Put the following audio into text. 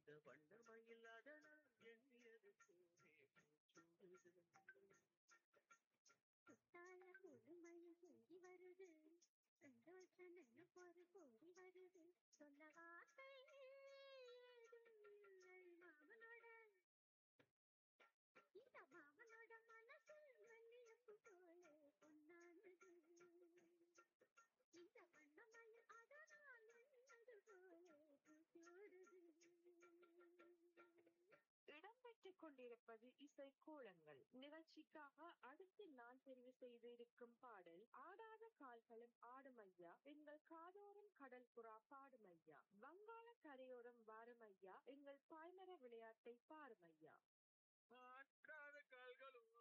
இந்த வண்ணமயில்லாத நான் எண்ணியது போலே பூச்சூடுது குத்தால குழுமையில் பொங்கி வருது சந்தோஷ நினைப்பொரு கூடி வருது சொல்ல வார்த்தை ஏதும் இல்லை மாமனோட இந்த மாமனோட மனசு மல்லியப்பு போல பொன்னானது இந்த வண்ணமயில் அதனால் வெண்ணது போல பூச்சூடுது இடம்பெற்றுக் கொண்டிருப்பது இசை கோலங்கள் நிகழ்ச்சிக்காக அடுத்து நான் தெரிவு செய்திருக்கும் பாடல் ஆடாத கால்களும் ஆடுமையா எங்கள் காதோரம் கடல் புறா பாடுமையா வங்காள கரையோரம் வாருமையா எங்கள் பாய்மர விளையாட்டை பாருமையா ஆற்றாத கால்களும்